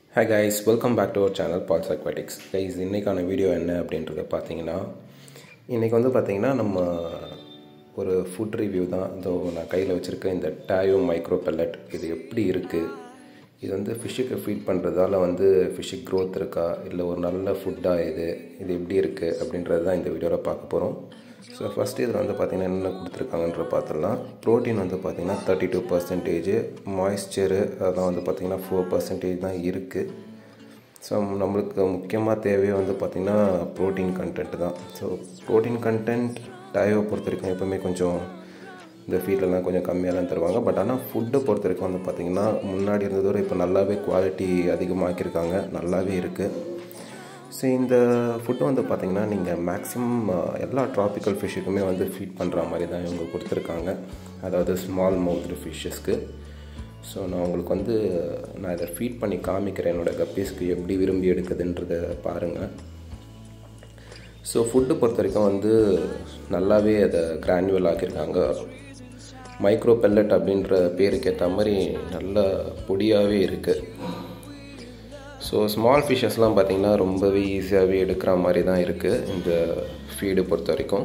hey guys welcome back to our channel Paul's aquatics guys இன்றைக்கான video என்ன அப்படின்றத பார்த்தீங்கன்னா இன்றைக்கி வந்து பார்த்தீங்கன்னா நம்ம ஒரு ஃபுட் ரிவ்யூ தான் இதோ நான் கையில் வச்சுருக்க இந்த டயோ மைக்ரோ பெல்லட் இது எப்படி இருக்குது இது வந்து ஃபிஷ்ஷுக்கு ஃபீட் பண்ணுறதால வந்து ஃபிஷ்ஷுக்கு க்ரோத் இருக்கா இல்லை ஒரு நல்ல ஃபுட்டாக இது இது எப்படி இருக்குது அப்படின்றது தான் இந்த வீடியோவில் பார்க்க போகிறோம் ஸோ ஃபஸ்ட்டு இதில் வந்து பார்த்திங்கன்னா என்னென்ன கொடுத்துருக்காங்கன்ற பார்த்துடலாம் ப்ரோட்டீன் வந்து பார்த்திங்கன்னா தேர்ட்டி டூ பர்சன்டேஜ் மாய்ஸ்சரு அதெல்லாம் வந்து பார்த்திங்கன்னா ஃபோர் பர்சன்டேஜ் தான் இருக்குது ஸோ நம்மளுக்கு முக்கியமாக தேவையே வந்து பார்த்திங்கன்னா ப்ரோட்டீன் கண்டென்ட் தான் ஸோ ப்ரோட்டீன் கண்டென்ட் டயோ பொறுத்த வரைக்கும் எப்போவுமே கொஞ்சம் இந்த ஃபீல்டெல்லாம் கொஞ்சம் கம்மியாக தான் தருவாங்க பட் ஆனால் ஃபுட்டை பொறுத்த வரைக்கும் வந்து பார்த்திங்கன்னா முன்னாடி இருந்ததோட இப்போ நல்லாவே குவாலிட்டி அதிகமாக்கியிருக்காங்க நல்லாவே இருக்குது ஸோ இந்த ஃபுட்டு வந்து பார்த்திங்கன்னா நீங்கள் மேக்ஸிமம் எல்லா ட்ராபிக்கல் ஃபிஷ்ஷுக்குமே வந்து ஃபீட் பண்ணுற மாதிரி தான் இவங்க கொடுத்துருக்காங்க அதாவது ஸ்மால் மவுத் ஃபிஷ்ஷஸ்க்கு ஸோ நான் உங்களுக்கு வந்து நான் இதை ஃபீட் பண்ணி காமிக்கிறேன் என்னோடய கப்பீஸ்க்கு எப்படி விரும்பி எடுக்குதுன்றதை பாருங்கள் ஸோ ஃபுட்டு பொறுத்த வரைக்கும் வந்து நல்லாவே அதை கிரானுவல் ஆக்கியிருக்காங்க மைக்ரோ பெல்லட் அப்படின்ற பேருக்கு ஏற்ற மாதிரி நல்ல பொடியாகவே இருக்குது ஸோ ஸ்மால் ஃபிஷ்ஷஸ்லாம் பார்த்திங்கன்னா ரொம்பவே ஈஸியாகவே எடுக்கிற மாதிரி தான் இருக்குது இந்த ஃபீடு பொறுத்த வரைக்கும்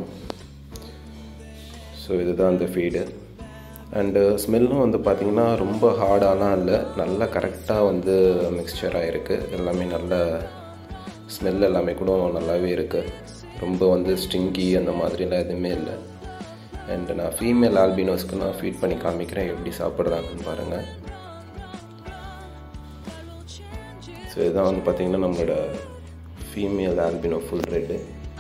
ஸோ இதுதான் அந்த ஃபீடு அண்டு ஸ்மெல்லும் வந்து பார்த்திங்கன்னா ரொம்ப ஹார்டாலாம் இல்லை நல்லா கரெக்டாக வந்து மிக்சராக இருக்குது எல்லாமே நல்ல ஸ்மெல் எல்லாமே கூட நல்லாவே இருக்குது ரொம்ப வந்து ஸ்டிங்கி அந்த மாதிரிலாம் எதுவுமே இல்லை அண்ட் நான் ஃபீமேல் ஆல்பினோஸ்க்கு நான் ஃபீட் பண்ணி காமிக்கிறேன் எப்படி சாப்பிட்றாங்கன்னு பாருங்கள் ஸோ இதுதான் வந்து பார்த்திங்கன்னா நம்மளோட female albino full red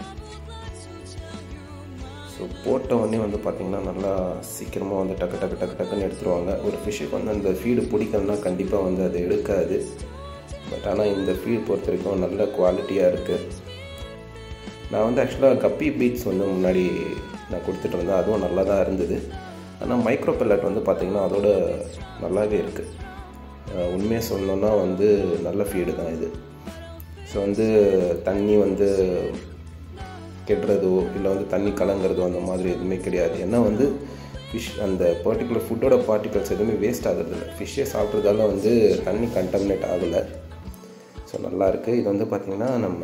so போட்ட உடனே வந்து பார்த்திங்கன்னா நல்லா சீக்கிரமாக வந்து டக்கு டக்கு டக்கு டக்குன்னு எடுத்துருவாங்க ஒரு ஃபிஷ்ஷுக்கு வந்து அந்த ஃபீடு பிடிக்கலன்னா கண்டிப்பாக வந்து அது எடுக்காது பட் ஆனால் இந்த ஃபீட் பொறுத்த வரைக்கும் நல்ல குவாலிட்டியாக இருக்குது நான் வந்து ஆக்சுவலாக கப்பி பீட்ஸ் வந்து முன்னாடி நான் கொடுத்துட்டு இருந்தேன் அதுவும் நல்லா தான் இருந்தது ஆனால் மைக்ரோ பெல்லட் வந்து பார்த்திங்கன்னா அதோட நல்லாவே இருக்குது உண்மையாக சொல்லணுன்னா வந்து நல்ல ஃபீடு தான் இது ஸோ வந்து தண்ணி வந்து கெடுறதோ இல்லை வந்து தண்ணி கலங்குறதோ அந்த மாதிரி எதுவுமே கிடையாது ஏன்னா வந்து ஃபிஷ் அந்த பர்டிகுலர் ஃபுட்டோட பார்ட்டிகல்ஸ் எதுவுமே வேஸ்ட் ஆகுறதில்ல ஃபிஷ்ஷே சாப்பிட்றதால வந்து தண்ணி கண்டமினேட் ஆகலை ஸோ நல்லா இருக்குது இது வந்து பார்த்திங்கன்னா நம்ம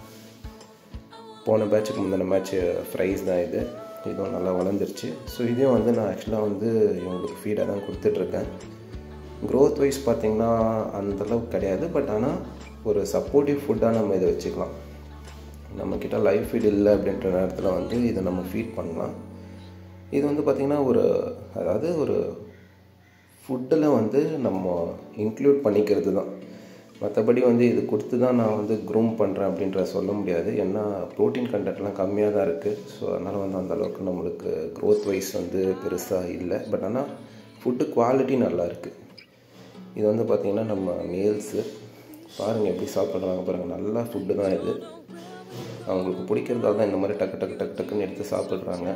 போன பேட்சுக்கு முந்தின மேட்ச் ஃப்ரைஸ் தான் இது இதுவும் நல்லா வளர்ந்துருச்சு ஸோ இதையும் வந்து நான் ஆக்சுவலாக வந்து இவங்களுக்கு ஃபீடாக தான் கொடுத்துட்ருக்கேன் க்ரோத் வைஸ் பார்த்திங்கன்னா அந்தளவுக்கு கிடையாது பட் ஆனால் ஒரு சப்போர்ட்டிவ் ஃபுட்டாக நம்ம இதை வச்சுக்கலாம் நம்மக்கிட்ட லைஃப் ஃபீட் இல்லை அப்படின்ற நேரத்தில் வந்து இதை நம்ம ஃபீட் பண்ணலாம் இது வந்து பார்த்திங்கன்னா ஒரு அதாவது ஒரு ஃபுட்டில் வந்து நம்ம இன்க்ளூட் பண்ணிக்கிறது தான் மற்றபடி வந்து இது கொடுத்து தான் நான் வந்து க்ரூம் பண்ணுறேன் அப்படின்ற சொல்ல முடியாது ஏன்னா ப்ரோட்டீன் கண்டென்ட்லாம் கம்மியாக தான் இருக்குது ஸோ அதனால் வந்து அந்தளவுக்கு நம்மளுக்கு க்ரோத் வைஸ் வந்து பெருசாக இல்லை பட் ஆனால் ஃபுட்டு குவாலிட்டி நல்லா இருக்குது இது வந்து பார்த்திங்கன்னா நம்ம மேல்ஸு பாருங்கள் எப்படி சாப்பிட்றாங்க பாருங்கள் நல்லா ஃபுட்டு தான் இது அவங்களுக்கு பிடிக்கிறதால தான் இந்த மாதிரி டக்கு டக்கு டக்கு டக்குன்னு எடுத்து சாப்பிட்றாங்க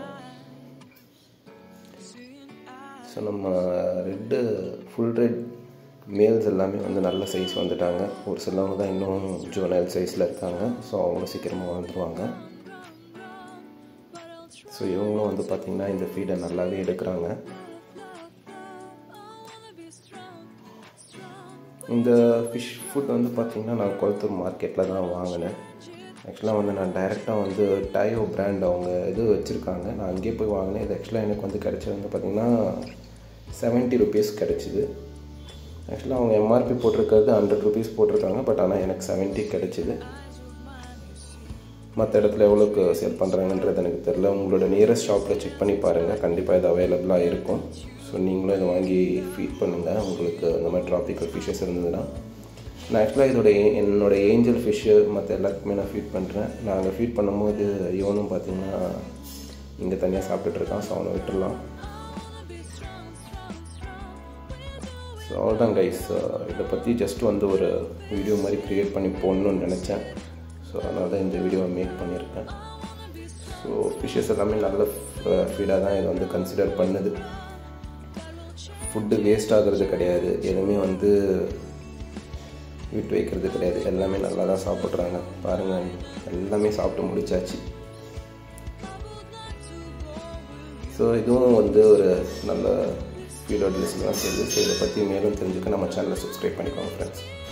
ஸோ நம்ம ரெட்டு ஃபுல் ரெட் மேல்ஸ் எல்லாமே வந்து நல்ல சைஸ் வந்துட்டாங்க ஒரு சிலவங்க தான் இன்னும் ஜுவனல் சைஸில் இருக்காங்க ஸோ அவங்களும் சீக்கிரமாக வந்துடுவாங்க ஸோ இவங்களும் வந்து பார்த்திங்கன்னா இந்த ஃபீடை நல்லாவே எடுக்கிறாங்க இந்த ஃபிஷ் ஃபுட் வந்து பார்த்திங்கன்னா நான் குளத்தூர் மார்க்கெட்டில் தான் வாங்கினேன் ஆக்சுவலாக வந்து நான் டைரெக்டாக வந்து டயோ பிராண்ட் அவங்க இது வச்சுருக்காங்க நான் அங்கேயே போய் வாங்கினேன் இது ஆக்சுவலாக எனக்கு வந்து கிடச்சது வந்து பார்த்திங்கன்னா செவன்ட்டி ருபீஸ் கிடச்சிது ஆக்சுவலாக அவங்க எம்ஆர்பி போட்டிருக்கிறது ஹண்ட்ரட் ருபீஸ் போட்டிருக்காங்க பட் ஆனால் எனக்கு செவன்ட்டி கிடச்சிது மற்ற இடத்துல எவ்வளோக்கு சேல் பண்ணுறாங்கன்றது எனக்கு தெரில உங்களோட நியரஸ்ட் ஷாப்பில் செக் பண்ணி பாருங்கள் கண்டிப்பாக இது அவைலபிளாக இருக்கும் ஸோ நீங்களும் இதை வாங்கி ஃபீட் பண்ணுங்கள் உங்களுக்கு இந்த மாதிரி ட்ராபிக்கல் ஃபிஷ்ஷஸ் இருந்ததுன்னா நான் ஆக்சுவலாக இதோட என்னோடய ஏஞ்சல் ஃபிஷ்ஷு மற்ற எல்லாத்துக்குமே நான் ஃபீட் பண்ணுறேன் நாங்கள் ஃபீட் பண்ணும்போது இவனும் பார்த்திங்கன்னா இங்கே தனியாக சாப்பிட்டுட்ருக்கான் ஸோ அவனை விட்டுடலாம் ஸோ அவ்வளோதான் கைஸ் இதை பற்றி ஜஸ்ட் வந்து ஒரு வீடியோ மாதிரி க்ரியேட் பண்ணி போடணும்னு நினச்சேன் ஸோ அதனால தான் இந்த வீடியோவை மேக் பண்ணியிருக்கேன் ஸோ ஃபிஷ்ஷஸ் எல்லாமே நல்ல ஃபீடாக தான் இதை வந்து கன்சிடர் பண்ணுது ஃபுட்டு வேஸ்ட் ஆகிறது கிடையாது எதுவுமே வந்து விட்டு வைக்கிறது கிடையாது எல்லாமே நல்லா தான் சாப்பிட்றாங்க பாருங்கள் எல்லாமே சாப்பிட்டு முடிச்சாச்சு ஸோ இதுவும் வந்து ஒரு நல்ல வீடியோ லிஸ்ட்லாம் சேர்ந்து ஸோ இதை பற்றி மேலும் தெரிஞ்சுக்க நம்ம சேனலை சப்ஸ்கிரைப் பண்ணிக்கோங்க ஃப்ரெண்ட்ஸ்